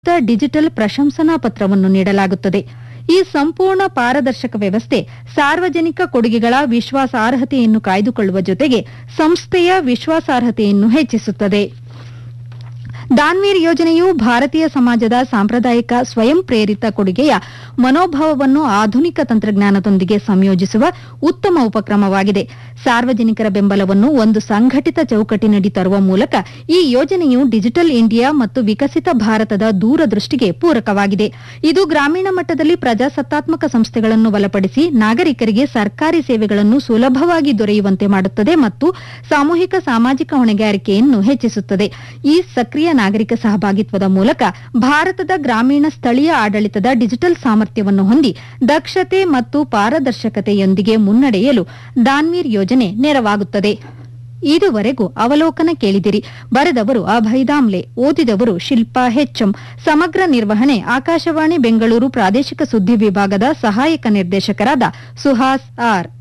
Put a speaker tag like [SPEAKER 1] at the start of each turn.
[SPEAKER 1] digital ಪ್ರಶಂಸನಾ ಪತ್ರವನ್ನು ನೀಡಲಾಗುತ್ತದೆ ಈ ಸಂಪೂರ್ಣ ಪಾರದರ್ಶಕ ವ್ಯವಸ್ಥೆ ಸಾರ್ವಜನಿಕ ಕೊಡುಗೆಗಳ ವಿಶ್ವಾಸಾರ್ಹತೆಯನ್ನು ಕಾಯ್ದುಕೊಳ್ಳುವ ಜೊತೆಗೆ ಸಂಸ್ಥೆಯ ವಿಶ್ವಾಸಾರ್ಹತೆಯನ್ನು ಹೆಚ್ಚಿಸುತ್ತದೆ ದಾನ್ವೀರ್ ಯೋಜನೆಯು ಭಾರತೀಯ ಸಮಾಜದ ಸಾಂಪ್ರದಾಯಿಕ ಸ್ವಯಂ ಪ್ರೇರಿತ ಕೊಡುಗೆಯ ಮನೋಭಾವವನ್ನು ಆಧುನಿಕ ತಂತ್ರಜ್ಞಾನದೊಂದಿಗೆ ಸಂಯೋಜಿಸುವ ಉತ್ತಮ ಉಪಕ್ರಮವಾಗಿದೆ ಸಾರ್ವಜನಿಕರ ಬೆಂಬಲವನ್ನು ಒಂದು ಸಂಘಟಿತ ಚೌಕಟ್ಟಿನಡಿ ತರುವ ಮೂಲಕ ಈ ಯೋಜನೆಯು ಡಿಜಿಟಲ್ ಇಂಡಿಯಾ ಮತ್ತು ವಿಕಸಿತ ಭಾರತದ ದೂರದೃಷ್ಟಿಗೆ ಪೂರಕವಾಗಿದೆ ಇದು ಗ್ರಾಮೀಣ ಮಟ್ಟದಲ್ಲಿ ಪ್ರಜಾಸತ್ತಾತ್ಮಕ ಸಂಸ್ಥೆಗಳನ್ನು ಬಲಪಡಿಸಿ ನಾಗರಿಕರಿಗೆ ಸರ್ಕಾರಿ ಸೇವೆಗಳನ್ನು ಸುಲಭವಾಗಿ ದೊರೆಯುವಂತೆ ಮಾಡುತ್ತದೆ ಮತ್ತು ಸಾಮೂಹಿಕ ಸಾಮಾಜಿಕ ಹೊಣೆಗಾರಿಕೆಯನ್ನು ಹೆಚ್ಚಿಸುತ್ತದೆ ಈ ಸಕ್ರಿಯ ನಾಗರಿಕ ಸಹಭಾಗಿತ್ವದ ಮೂಲಕ ಭಾರತದ ಗ್ರಾಮೀಣ ಸ್ಥಳೀಯ ಆಡಳಿತದ ಡಿಜಿಟಲ್ ಸಾಮರ್ಥ್ಯವನ್ನು ಹೊಂದಿ ದಕ್ಷತೆ ಮತ್ತು ಪಾರದರ್ಶಕತೆಯೊಂದಿಗೆ ಮುನ್ನಡೆಯಲು ದಾನ್ವೀರ್ ಯೋಜನೆ ನೆರವಾಗುತ್ತದೆ ಇದುವರೆಗೂ ಅವಲೋಕನ ಕೇಳಿದಿರಿ ಬರೆದವರು ಅಭಯ್ ದಾಮ್ಲೆ ಓದಿದವರು ಶಿಲ್ಪಾ ಹೆಚ್ಎಂ ಸಮಗ್ರ ನಿರ್ವಹಣೆ ಆಕಾಶವಾಣಿ ಬೆಂಗಳೂರು ಪ್ರಾದೇಶಿಕ ಸುದ್ದಿ ವಿಭಾಗದ ಸಹಾಯಕ ನಿರ್ದೇಶಕರಾದ ಸುಹಾಸ್ ಆರ್